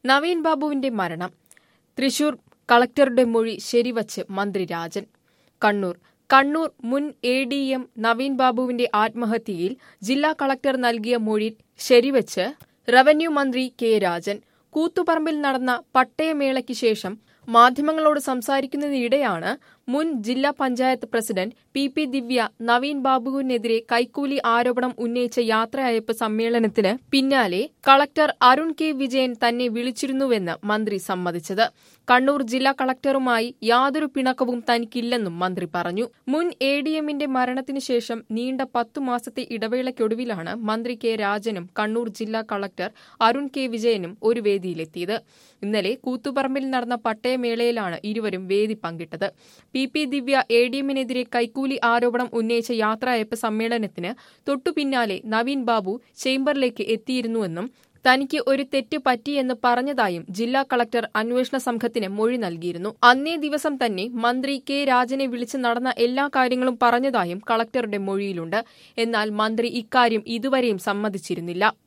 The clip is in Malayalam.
നവീൻ ബാബുവിന്റെ മരണം തൃശൂർ കളക്ടറുടെ മൊഴി ശരിവച്ച് മന്ത്രി രാജൻ കണ്ണൂർ കണ്ണൂർ മുൻ എ ഡി എം നവീൻ ബാബുവിന്റെ ആത്മഹത്യയിൽ ജില്ലാ കളക്ടർ നൽകിയ മൊഴി ശരിവച്ച് റവന്യൂ മന്ത്രി കെ രാജൻ കൂത്തുപറമ്പിൽ നടന്ന പട്ടയമേളയ്ക്ക് ശേഷം മാധ്യമങ്ങളോട് സംസാരിക്കുന്നതിനിടെയാണ് മുൻ ജില്ലാ panchayat president P P Divya Naveen ബാബുവിനെതിരെ കൈക്കൂലി ആരോപണം ഉന്നയിച്ച യാത്രയയപ്പ് സമ്മേളനത്തിന് പിന്നാലെ കളക്ടർ അരുൺ കെ വിജയൻ തന്നെ വിളിച്ചിരുന്നുവെന്ന് മന്ത്രി സമ്മതിച്ചത് കണ്ണൂർ ജില്ലാ കളക്ടറുമായി യാതൊരു പിണക്കവും തനിക്കില്ലെന്നും മന്ത്രി പറഞ്ഞു മുൻ എ ഡി എമ്മിന്റെ മരണത്തിന് ശേഷം നീണ്ട പത്തു മാസത്തെ ഇടവേളയ്ക്കൊടുവിലാണ് മന്ത്രി കെ രാജനും കണ്ണൂർ ജില്ലാ കളക്ടർ അരുൺ കെ വിജയനും ഒരു വേദിയിലെത്തിയത് ഇന്നലെ കൂത്തുപറമ്പിൽ നടന്ന പട്ടയമേളയിലാണ് ഇരുവരും വേദി പങ്കിട്ടത് P P Divya A D എമ്മിനെതിരെ കൈക്കൂലി ആരോപണം ഉന്നയിച്ച യാത്രയയപ്പ് സമ്മേളനത്തിന് തൊട്ടുപിന്നാലെ നവീൻ ബാബു ചേംബറിലേക്ക് എത്തിയിരുന്നുവെന്നും തനിക്ക് ഒരു തെറ്റ് പറ്റിയെന്ന് പറഞ്ഞതായും ജില്ലാ കളക്ടർ അന്വേഷണ സംഘത്തിന് മൊഴി നൽകിയിരുന്നു അന്നേ ദിവസം തന്നെ മന്ത്രി കെ രാജനെ വിളിച്ച് നടന്ന എല്ലാ കാര്യങ്ങളും പറഞ്ഞതായും കളക്ടറുടെ മൊഴിയിലുണ്ട് എന്നാൽ മന്ത്രി ഇക്കാര്യം ഇതുവരെയും സമ്മതിച്ചിരുന്നില്ല